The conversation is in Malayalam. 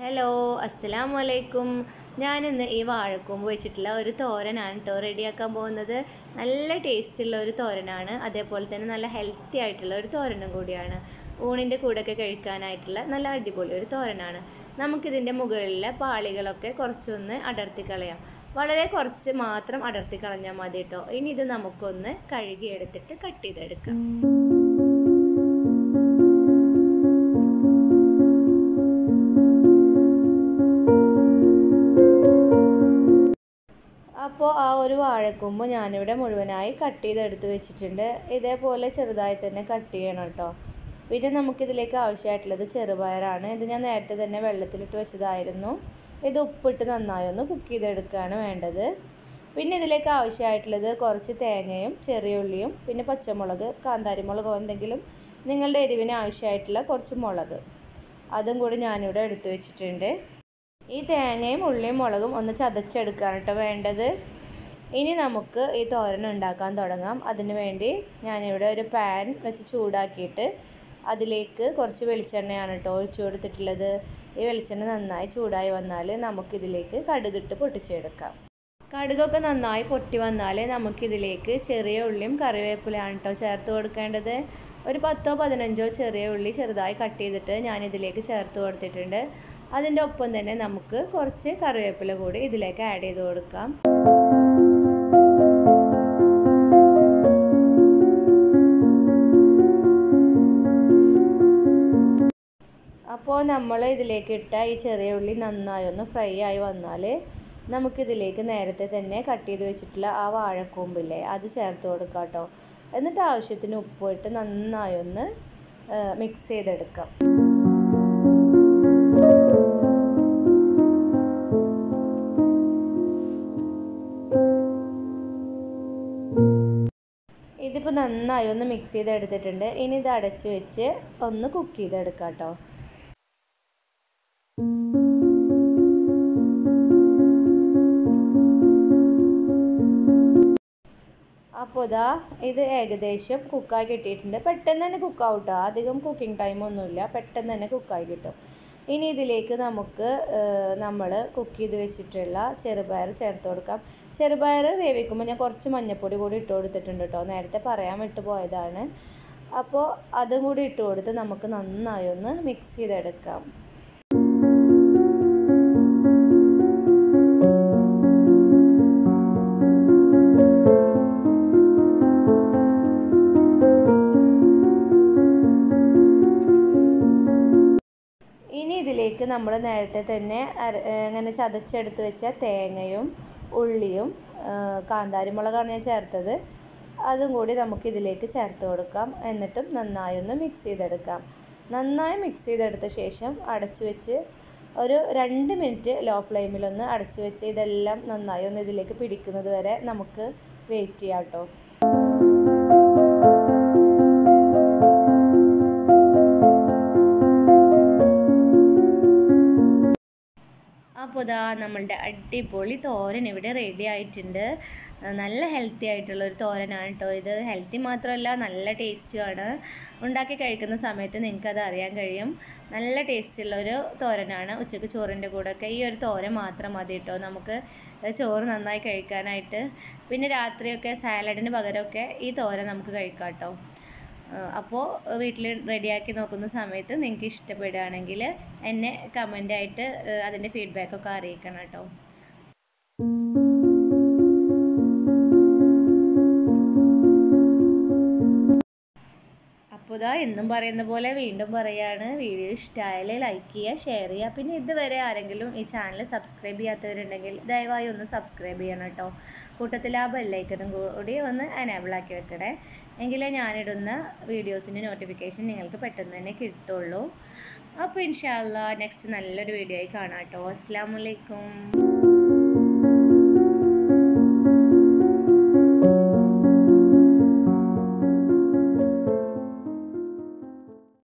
ഹലോ അസ്സലാമു അലൈക്കും ഞാനിന്ന് ഈ വാഴക്കൂമ്പ് വെച്ചിട്ടുള്ള ഒരു തോരനാണ് കേട്ടോ റെഡിയാക്കാൻ പോകുന്നത് നല്ല ടേസ്റ്റുള്ള ഒരു തോരനാണ് അതേപോലെ തന്നെ നല്ല ഹെൽത്തി ആയിട്ടുള്ള ഒരു തോരനും കൂടിയാണ് ഊണിൻ്റെ കൂടെയൊക്കെ കഴിക്കാനായിട്ടുള്ള നല്ല അടിപൊളി ഒരു തോരനാണ് നമുക്കിതിൻ്റെ മുകളിലെ പാളികളൊക്കെ കുറച്ചൊന്ന് അടർത്തി കളയാം വളരെ കുറച്ച് മാത്രം അടർത്തി കളഞ്ഞാൽ മതി കേട്ടോ ഇനി ഇത് നമുക്കൊന്ന് കഴുകിയെടുത്തിട്ട് കട്ട് ചെയ്തെടുക്കാം അപ്പോൾ ആ ഒരു വാഴക്കൊമ്പ് ഞാനിവിടെ മുഴുവനായി കട്ട് ചെയ്തെടുത്ത് വെച്ചിട്ടുണ്ട് ഇതേപോലെ ചെറുതായി തന്നെ കട്ട് ചെയ്യണം കേട്ടോ പിന്നെ നമുക്കിതിലേക്ക് ആവശ്യമായിട്ടുള്ളത് ചെറുപയറാണ് ഇത് ഞാൻ നേരത്തെ തന്നെ വെള്ളത്തിലിട്ട് വെച്ചതായിരുന്നു ഇത് ഉപ്പിട്ട് നന്നായി ഒന്ന് കുക്ക് ചെയ്തെടുക്കുകയാണ് വേണ്ടത് പിന്നെ ഇതിലേക്ക് ആവശ്യമായിട്ടുള്ളത് കുറച്ച് തേങ്ങയും ചെറിയ ഉള്ളിയും പിന്നെ പച്ചമുളക് കാന്താരിമുളകോ എന്തെങ്കിലും നിങ്ങളുടെ എരിവിന് ആവശ്യമായിട്ടുള്ള കുറച്ച് മുളക് അതും കൂടി ഞാനിവിടെ എടുത്തു വെച്ചിട്ടുണ്ട് ഈ തേങ്ങയും ഉള്ളിയും മുളകും ഒന്ന് ചതച്ചെടുക്കുകയാണ് കേട്ടോ വേണ്ടത് ഇനി നമുക്ക് ഈ തോരൻ ഉണ്ടാക്കാൻ തുടങ്ങാം അതിന് വേണ്ടി ഞാനിവിടെ ഒരു പാൻ വെച്ച് ചൂടാക്കിയിട്ട് അതിലേക്ക് കുറച്ച് വെളിച്ചെണ്ണയാണ് കേട്ടോ ഒഴിച്ചു കൊടുത്തിട്ടുള്ളത് ഈ വെളിച്ചെണ്ണ നന്നായി ചൂടായി വന്നാൽ നമുക്കിതിലേക്ക് കടുകിട്ട് പൊട്ടിച്ചെടുക്കാം കടുകൊക്കെ നന്നായി പൊട്ടി വന്നാൽ നമുക്കിതിലേക്ക് ചെറിയ ഉള്ളിയും കറിവേപ്പിലയാണ് കേട്ടോ ചേർത്ത് കൊടുക്കേണ്ടത് ഒരു പത്തോ പതിനഞ്ചോ ചെറിയ ഉള്ളി ചെറുതായി കട്ട് ചെയ്തിട്ട് ഞാനിതിലേക്ക് ചേർത്ത് കൊടുത്തിട്ടുണ്ട് അതിൻ്റെ ഒപ്പം തന്നെ നമുക്ക് കുറച്ച് കറിവേപ്പില കൂടി ഇതിലേക്ക് ആഡ് ചെയ്ത് കൊടുക്കാം അപ്പോൾ നമ്മൾ ഇതിലേക്ക് ഇട്ട ഈ ചെറിയ ഉള്ളി നന്നായി ഒന്ന് ഫ്രൈ ആയി വന്നാൽ നമുക്കിതിലേക്ക് നേരത്തെ തന്നെ കട്ട് ചെയ്ത് വെച്ചിട്ടുള്ള ആ വാഴക്കൂമ്പില്ലേ അത് ചേർത്ത് കൊടുക്കാം കേട്ടോ എന്നിട്ട് ആവശ്യത്തിന് ഉപ്പ് ഇട്ട് നന്നായി ഒന്ന് മിക്സ് ചെയ്തെടുക്കാം ഇതിപ്പോൾ നന്നായി ഒന്ന് മിക്സ് ചെയ്തെടുത്തിട്ടുണ്ട് ഇനി ഇത് അടച്ച് വെച്ച് ഒന്ന് കുക്ക് ചെയ്തെടുക്കാം കേട്ടോ അപ്പോൾ ഇതാ ഇത് ഏകദേശം കുക്കായി കിട്ടിയിട്ടുണ്ട് പെട്ടെന്ന് തന്നെ കുക്കാവും കേട്ടോ അധികം കുക്കിംഗ് ടൈമൊന്നുമില്ല പെട്ടെന്ന് തന്നെ കുക്കായി കിട്ടും ഇനി ഇതിലേക്ക് നമുക്ക് നമ്മൾ കുക്ക് ചെയ്ത് വെച്ചിട്ടുള്ള ചെറുപയർ ചേർത്ത് കൊടുക്കാം ചെറുപയർ വേവിക്കുമ്പോൾ ഞാൻ കുറച്ച് മഞ്ഞൾപ്പൊടി കൂടി ഇട്ട് കൊടുത്തിട്ടുണ്ട് കേട്ടോ നേരത്തെ പറയാൻ വിട്ടു പോയതാണ് അപ്പോൾ അതും കൂടി ഇട്ട് കൊടുത്ത് നമുക്ക് നന്നായി ഒന്ന് മിക്സ് ചെയ്തെടുക്കാം ഇനി ഇതിലേക്ക് നമ്മൾ നേരത്തെ തന്നെ ഇങ്ങനെ ചതച്ചെടുത്ത് വെച്ച തേങ്ങയും ഉള്ളിയും കാന്താരിമുളകാണ് ഞാൻ ചേർത്തത് അതും കൂടി നമുക്ക് ഇതിലേക്ക് ചേർത്ത് കൊടുക്കാം എന്നിട്ടും നന്നായി ഒന്ന് മിക്സ് ചെയ്തെടുക്കാം നന്നായി മിക്സ് ചെയ്തെടുത്ത ശേഷം അടച്ചു വെച്ച് ഒരു രണ്ട് മിനിറ്റ് ലോ ഫ്ലെയിമിലൊന്ന് അടച്ചു വെച്ച് ഇതെല്ലാം നന്നായി ഒന്ന് ഇതിലേക്ക് പിടിക്കുന്നത് വരെ നമുക്ക് വെയിറ്റ് ചെയ്യാം കേട്ടോ അപ്പോൾ ഇതാ നമ്മളുടെ അടിപൊളി തോരൻ ഇവിടെ റെഡി ആയിട്ടുണ്ട് നല്ല ഹെൽത്തി ആയിട്ടുള്ള ഒരു തോരനാണ് കേട്ടോ ഇത് ഹെൽത്തി മാത്രമല്ല നല്ല ടേസ്റ്റുമാണ് ഉണ്ടാക്കി കഴിക്കുന്ന സമയത്ത് നിങ്ങൾക്കത് അറിയാൻ കഴിയും നല്ല ടേസ്റ്റുള്ള ഒരു തോരനാണ് ഉച്ചയ്ക്ക് ചോറിൻ്റെ കൂടെയൊക്കെ ഈ ഒരു തോരൻ മാത്രം മതി കേട്ടോ നമുക്ക് ചോറ് നന്നായി കഴിക്കാനായിട്ട് പിന്നെ രാത്രിയൊക്കെ സാലഡിന് പകരമൊക്കെ ഈ തോരൻ നമുക്ക് കഴിക്കാം കേട്ടോ അപ്പോൾ വീട്ടിൽ റെഡിയാക്കി നോക്കുന്ന സമയത്ത് നിങ്ങൾക്ക് ഇഷ്ടപ്പെടുകയാണെങ്കിൽ എന്നെ കമൻ്റായിട്ട് അതിൻ്റെ ഫീഡ്ബാക്കൊക്കെ അറിയിക്കണം കേട്ടോ അപ്പോൾ ഇതാ എന്നും പറയുന്ന പോലെ വീണ്ടും പറയാണ് വീഡിയോ ഇഷ്ടമായാൽ ലൈക്ക് ചെയ്യുക ഷെയർ ചെയ്യുക പിന്നെ ഇതുവരെ ആരെങ്കിലും ഈ ചാനൽ സബ്സ്ക്രൈബ് ചെയ്യാത്തവരുണ്ടെങ്കിൽ ദയവായി ഒന്ന് സബ്സ്ക്രൈബ് ചെയ്യണം കേട്ടോ കൂട്ടത്തിൽ ആ ബെല്ലൈക്കനും കൂടി ഒന്ന് എനേബിൾ ആക്കി വെക്കണേ എങ്കിലേ ഞാനിടുന്ന വീഡിയോസിൻ്റെ നോട്ടിഫിക്കേഷൻ നിങ്ങൾക്ക് പെട്ടെന്ന് തന്നെ കിട്ടുള്ളൂ അപ്പോൾ ഇൻഷാല്ല നെക്സ്റ്റ് നല്ലൊരു വീഡിയോ ആയി കാണാം കേട്ടോ അസ്സാം വലൈക്കും